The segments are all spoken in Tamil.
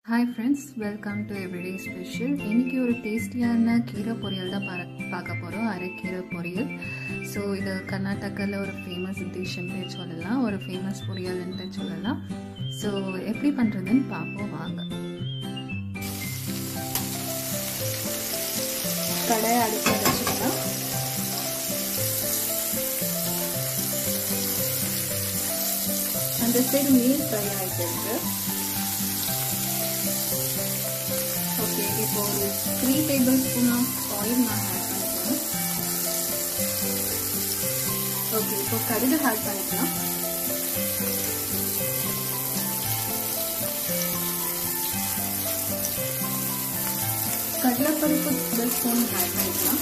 hi friends welcome to everyday special இன்றைக்கி ஒரு டேஸ்டியான கீரை பொரியல் தான் பார பார்க்க போகிறோம் அரைக்கீரை பொரியல் ஸோ இது கர்நாடகாவில் ஒரு ஃபேமஸ் டிஷ்ஷுன்னு சொல்லலாம் ஒரு ஃபேமஸ் பொரியல்ன்ட்டு சொல்லலாம் ஸோ எப்படி பண்ணுறதுன்னு பார்ப்போம் வாங்க கடாய் அடுப்பில் வச்சுக்கலாம் அந்த சைடு மீன் ஃப்ரை ஆகிட்டு இருக்கு ஓகே இப்போ ஒரு three tablespoon of oil நான் ஆட் பண்ணிக்கிறேன் ஓகே இப்போ கடுகு ஆட் பண்ணிக்கலாம் கடலைப்பருப்பு டேபிள் ஸ்பூன் ஆட் பண்ணிக்கலாம்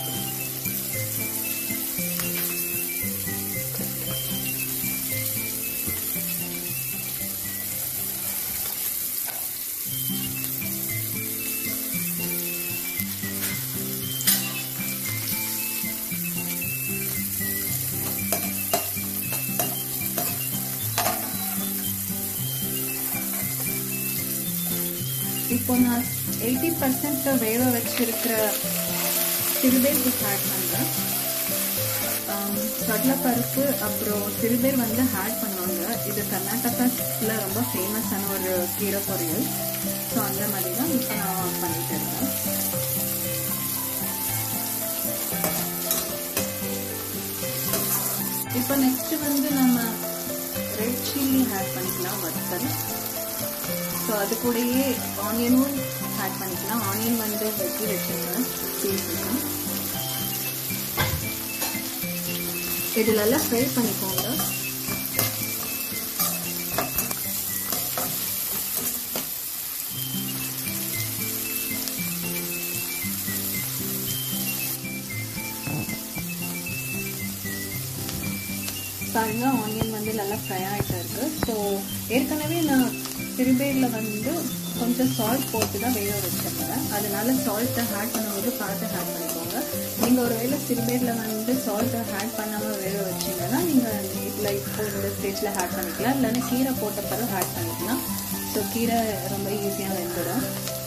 இப்போ நான் எயிட்டி பர்சன்ட் வேக வச்சிருக்கிற சிறுபேருக்கு ஆட் பண்ணுறேன் கடலைப்பருப்பு அப்புறம் சிறுபேர் வந்து ஆட் பண்ணுவாங்க இது கர்நாடகாவில் ரொம்ப ஃபேமஸான ஒரு கீரை பொரியல் ஸோ அந்த மாதிரி தான் இப்போ நான் பண்ணிட்டு இருக்கேன் இப்போ நெக்ஸ்ட் வந்து நம்ம ரெட் சில்லி ஆட் பண்ணிக்கலாம் வத்தல் ஸோ அது கூடயே ஆனியனும் ஆட் பண்ணிக்கலாம் ஆனியன் வந்து வெட்டி வச்சுருக்கேன் பீஸுக்கு இது நல்லா ஃப்ரை பண்ணிக்கோங்க பாருங்க ஆனியன் வந்து நல்லா ஃப்ரை ஆகிட்டு இருக்கு ஸோ ஏற்கனவே நான் சிறுபேரில் வந்து கொஞ்சம் சால்ட் போட்டு தான் வேக வச்சிருந்தேன் அதனால சால்ட்டை ஆட் பண்ணும்போது பார்த்து ஆட் பண்ணிக்கோங்க நீங்கள் ஒரு வேளை சிறுபேரில் வந்து சால்ட்டை ஆட் பண்ணாமல் வேக வச்சிங்கன்னா நீங்கள் இதில் இப்போ இந்த ஸ்டேஜில் ஆட் பண்ணிக்கலாம் இல்லைன்னா கீரை போட்ட பிறகு ஆட் பண்ணிக்கலாம் ஸோ கீரை ரொம்ப ஈஸியாக வெந்துடும்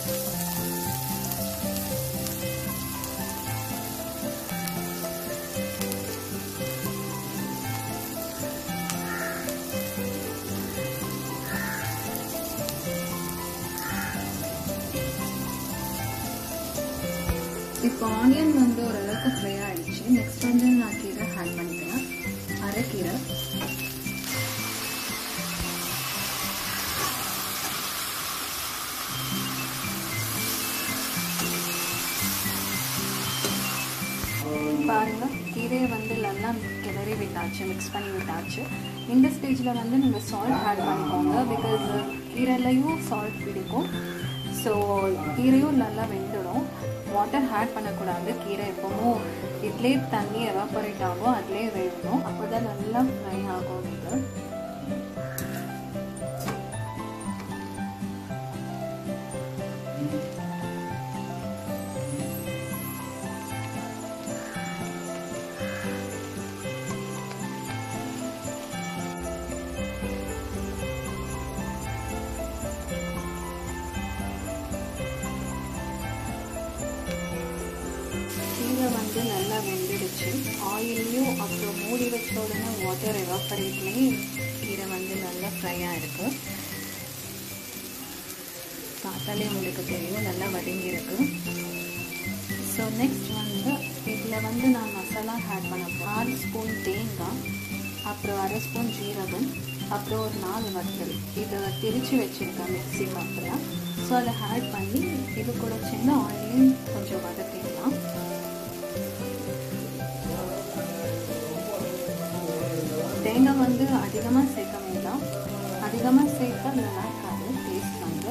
இப்போ ஆனியன் வந்து ஓரளவுக்கு ஃப்ரை ஆயிடுச்சு நெக்ஸ்ட் வந்து நான் கீரை ஆட் பண்ணிக்கிறேன் அரைக்கீரை பாருங்க கீரையை வந்து நல்லா கிளறி விட்டாச்சு மிக்ஸ் பண்ணி விட்டாச்சு இந்த ஸ்டேஜில் வந்து நீங்கள் சால்ட் ஆட் பண்ணிக்கோங்க பிகாஸ் கீரைலையும் சால்ட் பிடிக்கும் ஸோ கீரையும் நல்லா வெந்துடும் வாட்டர் ஆட் பண்ணக்கூடாது கீரை எப்பவும் இதுலேயே தண்ணி எவாபரேட் ஆகும் அதுலேயே வேகணும் அப்போ தான் நல்லா ஃப்ரை ஆகும் இது கீரை வந்து நல்லா வெந்துடுச்சு ஆயிலையும் அப்புறம் மூடி வச்ச உடனே வாட்டர் எவாப்பரேட்லேயே கீரை வந்து நல்லா ஃப்ரையாக இருக்கு பார்த்தாலே உங்களுக்கு தெரியும் நல்லா வதங்கியிருக்கு ஸோ நெக்ஸ்ட் வந்து இதில் வந்து நான் மசாலா ஆட் பண்ண போகிறேன் ஆறு ஸ்பூன் தேங்காய் அப்புறம் அரை ஸ்பூன் ஜீரகம் அப்புறம் ஒரு நாலு வத்தல் இதை திரிச்சு வச்சுருக்கேன் மிக்சி கப்பில் ஸோ அதை ஆட் பண்ணி இது கூட சின்ன ஆயிலையும் கொஞ்சம் வதக்கிடலாம் தேங்காய் வந்து அதிகமாக சேர்க்க வேண்டாம் அதிகமாக சேர்த்தா நல்லா இருக்காது டேஸ்ட் வந்து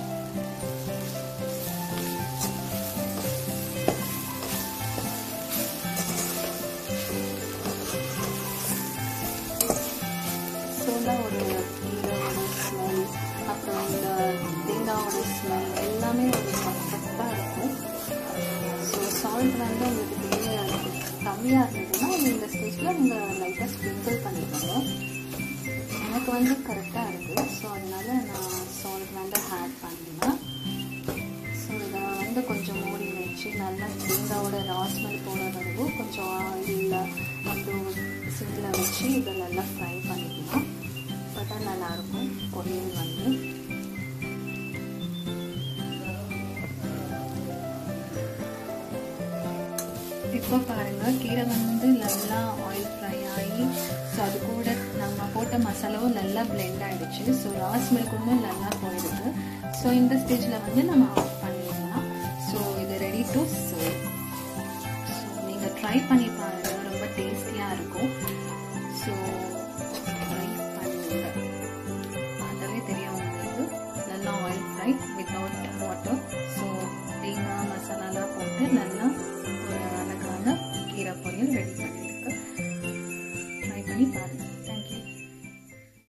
சோடா ஒரு கீரோட ஸ்மெல் அப்புறம் இந்த தேங்காவோட ஸ்மெல் எல்லாமே ஒரு பர்ஃபெக்டாக இருக்கும் ஸோ சால்ட் வந்து உங்களுக்கு தேவையாக கம்மியாக இருந்ததுன்னா இந்த ஸ்டேஜில் நீங்கள் லைட்டாக ஸ்ப்ரிங்கிள் பண்ணிக்கோங்க எனக்கு வந்து கரெக்டாக இருக்குது ஸோ அதனால நான் சால்ட் வந்து ஆட் பண்ணினேன் ஸோ இதை வந்து கொஞ்சம் மூடி வச்சு நல்லா தேங்காவோட ராஸ்மல் போகிற வரைக்கும் கொஞ்சம் ஆயிலில் வந்து சிம்மில் வச்சு இதை நல்லா ஃப்ரை பண்ணிக்கலாம் அப்போ தான் நல்லாயிருக்கும் பொரியல் வந்து இப்போ பாருங்கள் கீரை வந்து நல்லா ஆயில் ஃப்ரை ஆகி ஸோ அது கூட நம்ம போட்ட மசாலாவும் நல்லா பிளெண்ட் ஆகிடுச்சு ஸோ ராஸ் மில்க்கும் நல்லா போயிடுது ஸோ இந்த ஸ்டேஜில் வந்து நம்ம ஆஃப் பண்ணிடலாம் ஸோ இது ரெடி டு சர்வ் ஸோ நீங்கள் ட்ரை பண்ணி பாருங்கள் ரொம்ப டேஸ்டியாக இருக்கும் ஸோ ட்ரை